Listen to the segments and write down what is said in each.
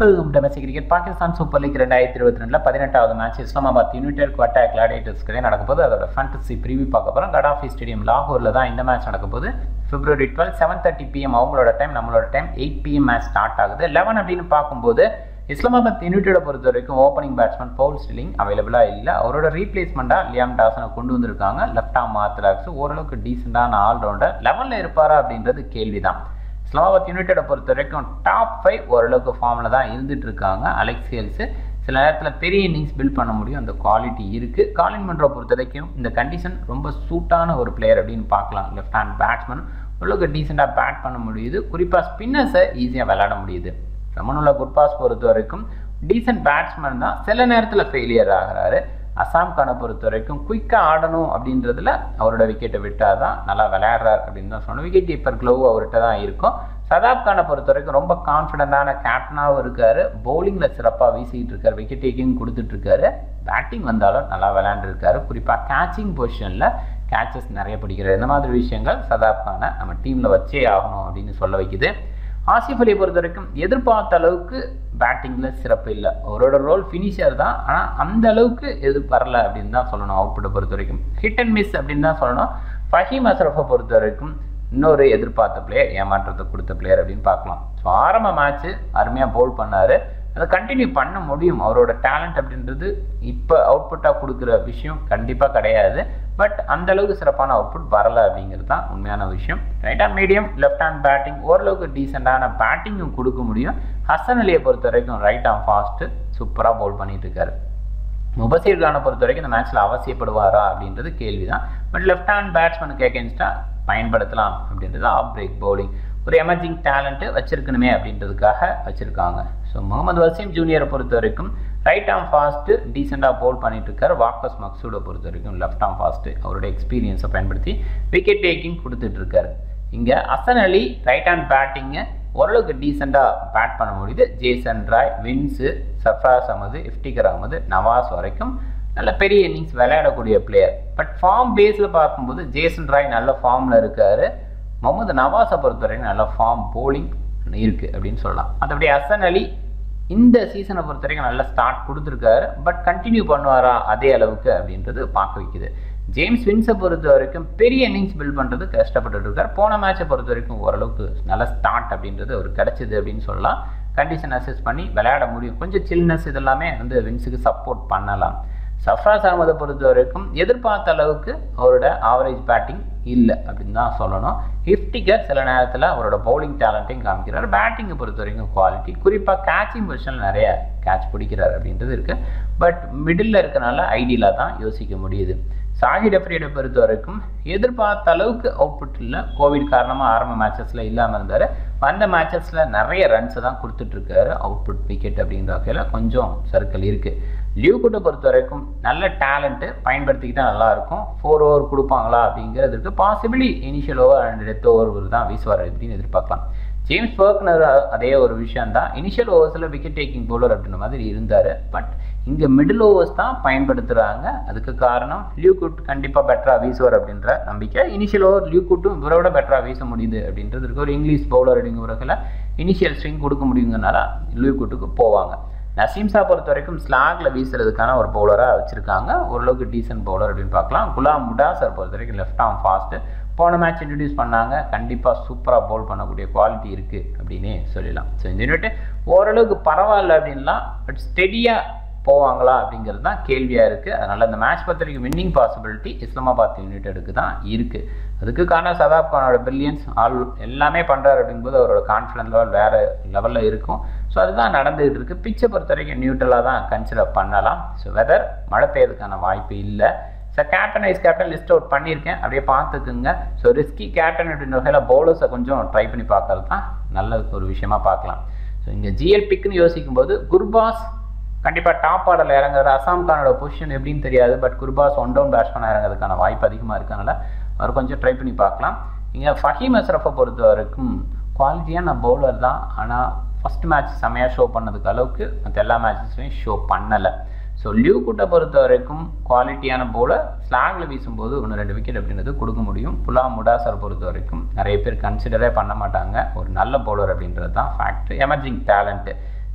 domestic cricket Pakistan super league ரெண்டாயிரத்தி இருபத்தி ரெண்டுல பதினெட்டாவது match Islamabad united Quetta gladiators கிடையே நடக்க போது அதோட ஃபேண்டசி ப்ரிவியூ பார்க்க போகிறோம் கடாஃபி ஸ்டேடியம் லாகூரில் தான் இந்த மேட்ச் நடக்க போது February twelve seven thirty PM அவங்களோட டைம் நம்மளோட time eight PM match start ஆகுது லெவன் அப்படின்னு பார்க்கும்போது இஸ்லாமாபாத் யுனைடெடை பொறுத்த வரைக்கும் ஓப்பனிங் பேட்ஸ்மேன் பவுல் ஸ்டிலிங் அவைலபிளாக இல்லை அவரோட ரீப்ளேஸ்மெண்ட்டாக லியாம் டாசனை கொண்டு வந்திருக்காங்க லெஃப்ட் ஆம் மார்த்தலாக்ஸ் ஓரளவுக்கு டீசெண்டான ஆல்ரவுண்டர் லெவனில் இருப்பாரா அப்படின்றது கேள்வி தான் இஸ்லாமாபாத் யுனைடெடை பொறுத்த வரைக்கும் டாப் ஃபைவ் ஓரளவுக்கு ஃபார்மில் தான் இருந்துட்டு இருக்காங்க அலெக்ஸ் ஹேல்ஸு சில நேரத்தில் பெரிய இன்னிங்ஸ் பில்ட் பண்ண முடியும் அந்த குவாலிட்டி இருக்குது காலின் மன்றோ பொறுத்த வரைக்கும் இந்த கண்டிஷன் ரொம்ப சூட்டான ஒரு பிளேயர் அப்படின்னு பார்க்கலாம் லெஃப்ட் ஹேண்ட் பேட்ஸ்மேன் ஓரளவுக்கு டீசெண்டாக பேட் பண்ண முடியுது குறிப்பாக ஸ்பின்னர்ஸை ஈஸியாக விளையாட முடியுது ரமனுல்லா குர்பாஸ் பொறுத்த வரைக்கும் டீசென்ட் பேட்ஸ்மேன் தான் சில நேரத்தில் ஃபெயிலியர் ஆகிறாரு அசாம் கானை பொறுத்த வரைக்கும் குயிக்காக ஆடணும் அப்படின்றதுல அவரோட விக்கெட்டை விட்டால் தான் நல்லா விளையாடுறாரு அப்படின்னு தான் சொன்னோம் விக்கெட் கீப்பர் க்ளோவ் அவர்கிட்ட தான் இருக்கும் சதாப் கானை பொறுத்த வரைக்கும் ரொம்ப கான்ஃபிடண்டான கேப்டனாகவும் இருக்கார் பவுலிங்கில் சிறப்பாக வீசிக்கிட்டு இருக்காரு விக்கெட் டேக்கிங் கொடுத்துட்ருக்காரு பேட்டிங் வந்தாலும் நல்லா விளையாண்டுருக்காரு குறிப்பாக கேச்சிங் பொசிஷனில் கேச்சஸ் நிறைய பிடிக்கிறார் இந்த மாதிரி விஷயங்கள் சதாப் கானை நம்ம டீமில் வச்சே ஆகணும் அப்படின்னு சொல்ல வைக்குது ஆசிஃப் அலியை பொறுத்த வரைக்கும் எதிர்பார்த்த அளவுக்கு பேட்டிங்கில் சிறப்பு இல்லை அவரோட ரோல் ஃபினிஷர் தான் ஆனால் அந்த அளவுக்கு எது வரல அப்படின்னு தான் சொல்லணும் அவுட்புட்டை பொறுத்த வரைக்கும் ஹிட் அண்ட் மிஸ் அப்படின்னு தான் சொல்லணும் ஃபஹீம் அஸ்ரஃபை பொறுத்த வரைக்கும் இன்னொரு எதிர்பார்த்த பிளேயர் ஏமாற்றத்தை கொடுத்த பிளேயர் அப்படின்னு பார்க்கலாம் ஸோ ஆரம்ப மேட்ச்சு அருமையாக பவுல் பண்ணார் அதை கண்டினியூ பண்ண முடியும் அவரோட டேலண்ட் அப்படின்றது இப்போ அவுட்புட்டாக கொடுக்குற விஷயம் கண்டிப்பாக கிடையாது பட் அந்த அளவுக்கு சிறப்பான அவுட்புட் வரலை அப்படிங்கிறது தான் உண்மையான விஷயம் right hand medium left hand batting ஓரளவுக்கு டீசெண்டான பேட்டிங்கும் கொடுக்க முடியும் ஹசன் அலியை பொறுத்த வரைக்கும் ரைட் ஹேண்ட் ஃபாஸ்ட்டு சூப்பராக பவுல் பண்ணிட்டு இருக்காரு முபசீர் கானை பொறுத்த வரைக்கும் இந்த மேட்ச்சில் அவசியப்படுவாரா அப்படின்றது கேள்வி தான் பட் லெஃப்ட் ஹேண்ட் பேட்ஸ்மேனுக்கு எகேன்ஸ்டாக பயன்படுத்தலாம் அப்படின்றது ஆஃப் பிரேக் பவுலிங் ஒரு எமர்ஜிங் டேலண்ட்டு வச்சிருக்கணுமே அப்படின்றதுக்காக வச்சுருக்காங்க ஸோ முகமது வசீம் ஜூனியரை பொறுத்த வரைக்கும் ரைட் ஆம் ஃபாஸ்ட்டு டீசெண்டாக பவுல் பண்ணிட்டு இருக்காரு வாக்கஸ் மக்சூடை பொறுத்த வரைக்கும் லெஃப்ட் ஆம் ஃபாஸ்ட்டு அவரோட எக்ஸ்பீரியன்ஸை பயன்படுத்தி விக்கெட் டேக்கிங் கொடுத்துட்ருக்காரு இங்கே அசன் அலி ரைட் ஹேண்ட் பேட்டிங்கை ஓரளவுக்கு டீசெண்டாக பேட் பண்ண முடியுது Jason Roy Vince Sarfaraz Ahmed Iftikhar Ahmed Nawaz வரைக்கும் நல்ல பெரிய இன்னிங்ஸ் விளையாடக்கூடிய பிளேயர் பட் ஃபார்ம் பேஸில் பார்க்கும்போது ஜேசன் ராய் நல்ல ஃபார்மில் இருக்கார் முகமது நவாஸை பொறுத்தவரைக்கும் நல்ல ஃபார்ம் போலிங் இருக்குது அப்படின்னு சொல்லலாம் மற்றபடி ஹசன் அலி இந்த சீசனை பொறுத்த வரைக்கும் நல்ல ஸ்டார்ட் கொடுத்துருக்காரு பட் கண்டினியூ பண்ணுவாரா அதே அளவுக்கு அப்படின்றது பார்க்க வைக்குது ஜேம்ஸ் வின்ஸை பொறுத்த வரைக்கும் பெரிய இன்னிங்ஸ் பில்ட் பண்ணுறது கஷ்டப்பட்டு இருக்கார் போன மேட்சை பொறுத்த வரைக்கும் ஓரளவுக்கு நல்ல ஸ்டார்ட் அப்படின்றது ஒரு கிடச்சிது அப்படின்னு சொல்லலாம் கண்டிஷன் அசஸ் பண்ணி விளையாட முடியும் கொஞ்சம் சில்னஸ் இதெல்லாமே வந்து வின்ஸுக்கு சப்போர்ட் பண்ணலாம் சஃப்ராஸ் அகமதை பொறுத்த வரைக்கும் எதிர்பார்த்த அளவுக்கு அவரோட ஆவரேஜ் பேட்டிங் இல்லை அப்படின்னு தான் சொல்லணும் ஹிஃப்டிக்கர் சில நேரத்தில் அவரோட பவுலிங் டேலண்ட்டையும் காமிக்கிறார் பேட்டிங்கை பொறுத்த வரைக்கும் குவாலிட்டி குறிப்பாக கேட்சிங் பொசிஷனில் நிறைய கேட்ச் பிடிக்கிறார் அப்படின்றது இருக்குது பட் மிடில் இருக்கனால ஐடியலாக தான் யோசிக்க முடியுது சாஹிட் அஃப்ரீடை பொறுத்த வரைக்கும் எதிர்பார்த்த அளவுக்கு அவுட்புட் இல்லை கோவிட் காரணமாக ஆரம்ப மேட்சஸில் இல்லாமல் இருந்தார் வந்த மேட்சஸில் நிறைய ரன்ஸை தான் கொடுத்துட்ருக்காரு அவுட்புட் விக்கெட் அப்படின்ற வகையில் கொஞ்சம் சர்க்கிள் இருக்குது லியூ கூட்டை பொறுத்த வரைக்கும் நல்ல டேலண்ட்டு பயன்படுத்திக்கிட்டால் நல்லாயிருக்கும் ஃபோர் ஓவர் கொடுப்பாங்களா அப்படிங்கிறது இருக்குது possibly initial over and death over தான் வீசுவார் அப்படின்னு எதிர்பார்க்கலாம் ஜேம்ஸ் பர்க்னர் அதே ஒரு விஷயம் தான் இனிஷியல் ஓவர்ஸில் விக்கெட் டேக்கிங் பவுலர் அப்படின்ற மாதிரி இருந்தார் பட் இங்கே மிடில் ஓவர்ஸ் தான் பயன்படுத்துகிறாங்க அதுக்கு காரணம் லியூ குட் கண்டிப்பாக பெட்டராக வீசுவார் அப்படின்ற நம்பிக்கை இனிஷியல் ஓவர் லியூ குட்டும் இவரை விட பெட்டராக வீச முடியுது அப்படின்றது இருக்கு ஒரு இங்கிலீஷ் பவுலர் அப்படிங்கிற இனிஷியல் ஸ்விங் கொடுக்க முடியுங்கனால லியூ குட்டுக்கு போவாங்க நசீம்சா பொறுத்த வரைக்கும் ஸ்லாகில் வீசுறதுக்கான ஒரு பவுலராக வச்சுருக்காங்க ஓரளவுக்கு டீசென்ட் பவுலர் அப்படின்னு பார்க்கலாம் குலாம் முடாசர் பொறுத்த வரைக்கும் லெஃப்ட் ஆம் ஃபாஸ்ட்டு போன மேட்ச் இன்ட்ரடியூஸ் பண்ணாங்க கண்டிப்பாக சூப்பராக பவுல் பண்ணக்கூடிய குவாலிட்டி இருக்குது அப்படின்னே சொல்லலாம் ஸோ இந்த யூனிட் ஓரளவுக்கு பரவாயில்ல அப்படின்லாம் பட் ஸ்டெடியாக போவாங்களா அப்படிங்கிறது தான் கேள்வியாக இருக்குது அதனால் இந்த மேட்ச் பொறுத்த வரைக்கும் வின்னிங் பாசிபிலிட்டி இஸ்லாமாபாத் யுனைடெடுக்கு தான் இருக்குது அதுக்கு காரணம் சதாப் கானோட பில்லியன்ஸ் ஆல் எல்லாமே பண்ணுறாரு அப்படிங்கும்போது அவரோட கான்ஃபிடன்ஸ் லெவல் வேறு லெவலில் இருக்கும் ஸோ அதுதான் நடந்துகிட்டு இருக்குது பிச்சை பொறுத்த வரைக்கும் நியூட்ரலாக தான் கன்சிடர் பண்ணலாம் ஸோ வெதர் மழை பெய்யறதுக்கான வாய்ப்பு இல்லை so captain vice captain list out பண்ணியிருக்கேன் அப்படியே பார்த்துக்குங்க ஸோ ரிஸ்கி கேப்டன் அப்படின்ற வகையில் பவுலர்ஸை கொஞ்சம் ட்ரை பண்ணி பார்க்கறது தான் நல்ல ஒரு விஷயமா பார்க்கலாம் ஸோ இங்கே ஜிஎல் பிக்குன்னு யோசிக்கும் போது குர்பாஸ் கண்டிப்பாக டாப் ஆர்டரில் இறங்குறது அசாம் கானோட பொசிஷன் எப்படின்னு தெரியாது பட் குர்பாஸ் ஒன் டவுன் பேட்ஸ்மேனாக இறங்குறதுக்கான வாய்ப்பு அதிகமாக இருக்கனால அவர் கொஞ்சம் ட்ரை பண்ணி பார்க்கலாம் இங்கே ஃபஹீம் அஸ்ரஃபை பொறுத்த வரைக்கும் குவாலிட்டியான பவுலர் தான் ஆனால் ஃபஸ்ட் மேட்ச் செமையாக ஷோ பண்ணதுக்கு அளவுக்கு மற்ற எல்லா மேட்சஸ்லையும் ஷோ பண்ணலை ஸோ லியூ கூட்டை பொறுத்த வரைக்கும் குவாலிட்டியான பவுலர் ஸ்லாகில் வீசும்போது ஒன்று ரெண்டு விக்கெட் அப்படின்றது கொடுக்க முடியும் புலா முடாசர் பொறுத்த வரைக்கும் நிறைய பேர் கன்சிடரே பண்ண மாட்டாங்க ஒரு நல்ல பவுலர் அப்படின்றது தான் ஃபேக்ட் எமர்ஜிங் டேலண்ட்டு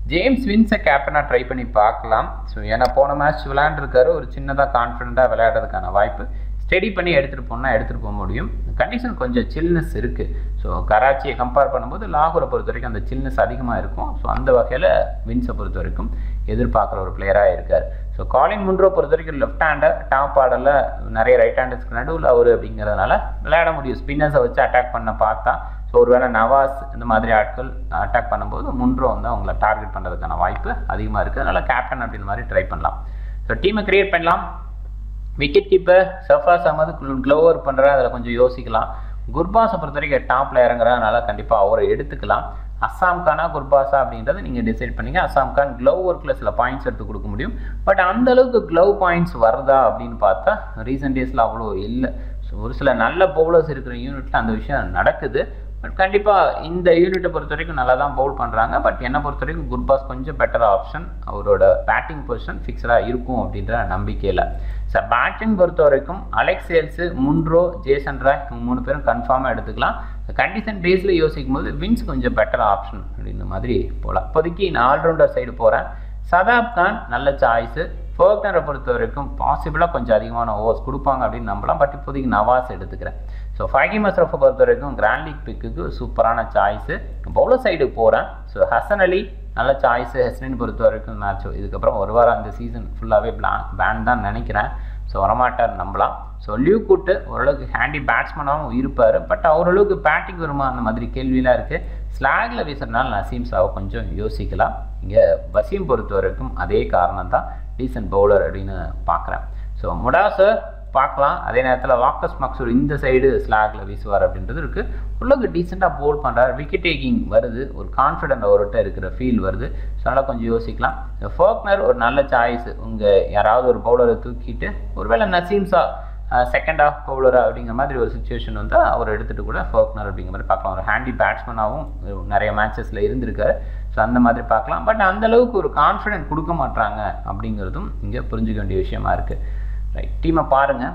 ஜேம்ஸ் வின்ஸை கேப்டனாக ட்ரை பண்ணி பார்க்கலாம் ஸோ ஏன்னா போன மேட்ச் விளையாண்டுருக்காரு ஒரு சின்னதாக கான்ஃபிடண்ட்டாக விளையாடுறதுக்கான வாய்ப்பு ஸ்டெடி பண்ணி எடுத்துகிட்டு போனால் எடுத்துகிட்டு போக முடியும் கண்டிஷன் கொஞ்சம் சில்னஸ் இருக்குது ஸோ கராச்சியை கம்பேர் பண்ணும்போது லாகூரை பொறுத்த வரைக்கும் அந்த சில்னஸ் அதிகமாக இருக்கும் ஸோ அந்த வகையில் வின்ஸை பொறுத்த வரைக்கும் எதிர்பார்க்குற ஒரு பிளேயராக இருக்கார் ஸோ காலின் முன்ரோ பொறுத்த வரைக்கும் லெஃப்ட் ஹேண்டர் டாப் ஆர்டரில் நிறைய ரைட் ஹேண்டர்ஸ்க்கு நடுவில் அவர் அப்படிங்கிறதுனால விளையாட முடியும் ஸ்பின்னர்ஸை வச்சு அட்டாக் பண்ண பார்த்தா ஸோ ஒருவேளை நவாஸ் இந்த மாதிரி ஆட்கள் அட்டாக் பண்ணும்போது முன்ரோ வந்து அவங்கள டார்கெட் பண்ணுறதுக்கான வாய்ப்பு அதிகமாக இருக்குது அதனால் கேப்டன் அப்படின்ற மாதிரி ட்ரை பண்ணலாம் ஸோ டீமை கிரியேட் பண்ணலாம் wicket keeper Sarfaraz Ahmed glover பண்ணுற அதில் கொஞ்சம் யோசிக்கலாம் குர்பாஸை பொறுத்த வரைக்கும் டாப்பில் இறங்குறதுனால கண்டிப்பாக அவரை எடுத்துக்கலாம் அஸ்ஸாம் கானா குர்பாஸா அப்படின்றத நீங்கள் டிசைட் பண்ணிங்க அஸ்ஸாம் கான் க்ளவ் ஒர்க்கில் சில பாயிண்ட்ஸ் எடுத்து கொடுக்க முடியும் பட் அந்த அளவுக்கு க்ளவ் பாயிண்ட்ஸ் வருதா அப்படின்னு பார்த்தா ரீசெண்ட் டேஸில் அவ்வளோ இல்லை ஸோ ஒரு சில நல்ல பவுலர்ஸ் இருக்கிற யூனிட்டில் அந்த விஷயம் நடக்குது பட் கண்டிப்பாக இந்த யூனிட்டை பொறுத்த வரைக்கும் நல்லா தான் பவுல் பண்ணுறாங்க பட் என்னை பொறுத்த வரைக்கும் குர்பாஸ் கொஞ்சம் பெட்டர் ஆப்ஷன் அவரோட பேட்டிங் பொசிஷன் ஃபிக்ஸடாக இருக்கும் அப்படின்ற நம்பிக்கையில் சார் பேட்டிங் பொறுத்த வரைக்கும் Alex Hales Munro Jason Roy இவங்க மூணு பேரும் கன்ஃபார்மாக எடுத்துக்கலாம் கண்டிஷன் பேஸில் யோசிக்கும் போது வின்ஸ் கொஞ்சம் பெட்டர் ஆப்ஷன் அப்படின்ற மாதிரி போகலாம் இப்போதைக்கு நான் ஆல்ரவுண்டர் சைடு போகிறேன் சதாப் கான் நல்ல சாய்ஸு ஃபோக்னரை பொறுத்த வரைக்கும் பாசிபிளாக கொஞ்சம் அதிகமான ஓவர்ஸ் கொடுப்பாங்க அப்படின்னு நம்பலாம் பட் இப்போதைக்கு நவாஸ் எடுத்துக்கிறேன் ஸோ ஃபைகி மஸ்ரஃபை பொறுத்த வரைக்கும் கிராண்ட் லீக் பிக்குக்கு சூப்பரான சாய்ஸு பவுலர் சைடு போகிறேன் ஸோ ஹசன் அலி நல்ல சாய்ஸு ஹெஸ்னின் பொறுத்த வரைக்கும் மேட்ச் இதுக்கப்புறம் ஒரு வாரம் அந்த சீசன் ஃபுல்லாகவே பிளான் பேன் தான் நினைக்கிறேன் ஸோ வரமாட்டார் நம்பலாம் ஸோ லியூ கூட்டு ஓரளவுக்கு ஹேண்டி பேட்ஸ்மனாகவும் இருப்பார் பட் ஓரளவுக்கு பேட்டிங் வருமா அந்த மாதிரி கேள்வியெலாம் இருக்குது ஸ்லாகில் வீசுறதுனால நசீம் சாவை கொஞ்சம் யோசிக்கலாம் இங்கே வசீம் பொறுத்த வரைக்கும் அதே காரணம் தான் டீசன்ட் பவுலர் அப்படின்னு பார்க்குறேன் ஸோ முடாசர் பார்க்கலாம் அதே நேரத்தில் வாக்கஸ் மக்சூர் இந்த சைடு ஸ்லாகில் வீசுவார் அப்படின்றது இருக்குது உள்ளுக்கு டீசெண்டாக போல் பண்ணுறாரு விக்கெட் டேக்கிங் வருது ஒரு கான்ஃபிடென்ட் அவர்கிட்ட இருக்கிற ஃபீல் வருது ஸோ அதனால் கொஞ்சம் யோசிக்கலாம் ஃபோக்னர் ஒரு நல்ல சாய்ஸ் உங்கள் யாராவது ஒரு பவுலரை தூக்கிட்டு ஒருவேளை நசீம்ஸா செகண்ட் ஆஃப் பவுலர் அப்படிங்கிற மாதிரி ஒரு சுச்சுவேஷன் வந்து அவர் எடுத்துகிட்டு கூட ஃபோக்னர் அப்படிங்கிற மாதிரி பார்க்கலாம் ஒரு ஹேண்டி பேட்ஸ்மனாகவும் நிறைய மேட்சஸில் இருந்திருக்காரு ஸோ அந்த மாதிரி பார்க்கலாம் பட் அந்த அளவுக்கு ஒரு கான்ஃபிடென்ட் கொடுக்க மாட்டாங்க அப்படிங்கிறதும் இங்கே புரிஞ்சுக்க வேண்டிய விஷயமா இருக்குது ரைட் டீமை பாருங்கள்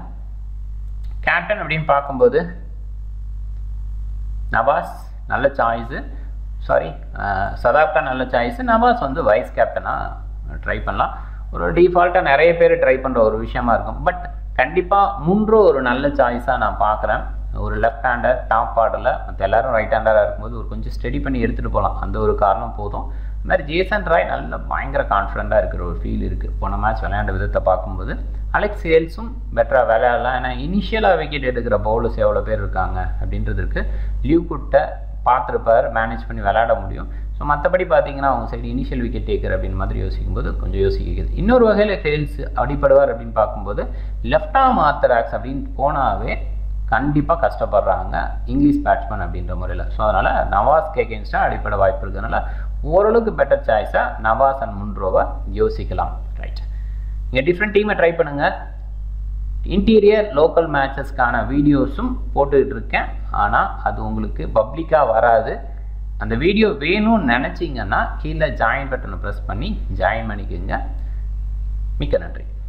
கேப்டன் அப்படின்னு பார்க்கும்போது நவாஸ் நல்ல சாய்ஸு சாரி சதாப்கா நல்ல சாய்ஸு நவாஸ் வந்து வைஸ் கேப்டனாக ட்ரை பண்ணலாம் ஒரு டிஃபால்ட்டாக நிறைய பேர் ட்ரை பண்ணுற ஒரு விஷயமா இருக்கும் பட் கண்டிப்பாக முன்றோ ஒரு நல்ல சாய்ஸாக நான் பார்க்குறேன் ஒரு லெஃப்ட் ஹேண்டர் டாப் ஆர்டரில் மற்ற எல்லாரும் ரைட் ஹேண்டராக இருக்கும்போது ஒரு கொஞ்சம் ஸ்டடி பண்ணி எடுத்துகிட்டு போகலாம் அந்த ஒரு காரணம் போதும் இந்த மாதிரி ஜேசன் ராய் நல்ல பயங்கர கான்ஃபிடண்ட்டாக இருக்கிற ஒரு ஃபீல் இருக்குது போன மேட்ச் விளையாண்ட விதத்தை பார்க்கும்போது அலெக்ஸ் சேல்ஸும் பெட்டராக விளையாடலாம் ஏன்னா இனிஷியலாக விக்கெட் எடுக்கிற பவுலர்ஸ் எவ்வளோ பேர் இருக்காங்க அப்படின்றது இருக்குது லியூ குட்டை பார்த்துருப்பார் மேனேஜ் பண்ணி விளையாட முடியும் ஸோ மற்றபடி பார்த்தீங்கன்னா அவங்க சைடு இனிஷியல் விக்கெட் டேக்கர் அப்படின்னு மாதிரி யோசிக்கும்போது கொஞ்சம் யோசிக்கிறது இன்னொரு வகையில் சேல்ஸ் அடிப்படுவார் அப்படின்னு பார்க்கும்போது லெஃப்ட் ஆம் ஆர்த்தராக்ஸ் அப்படின்னு போனாவே கண்டிப்பாக கஷ்டப்படுறாங்க இங்கிலீஷ் பேட்ஸ்மேன் அப்படின்ற முறையில் ஸோ அதனால் நவாஸ் கேகேன்ஸ்டாக அடிப்படை வாய்ப்பு இருக்கிறதுனால ஓரளவுக்கு பெட்டர் சாய்ஸாக நவாஸ் அண்ட் முன்ரோவை யோசிக்கலாம் ரைட் நீங்கள் டிஃப்ரெண்ட் டீமை ட்ரை பண்ணுங்கள் இன்டீரியர் லோக்கல் மேட்சஸ்க்கான வீடியோஸும் போட்டுக்கிட்டு இருக்கேன் ஆனால் அது உங்களுக்கு பப்ளிக்காக வராது அந்த வீடியோ வேணும்னு நினச்சிங்கன்னா கீழே ஜாயின் பட்டனை ப்ரெஸ் பண்ணி ஜாயின் பண்ணிக்கோங்க மிக்க நன்றி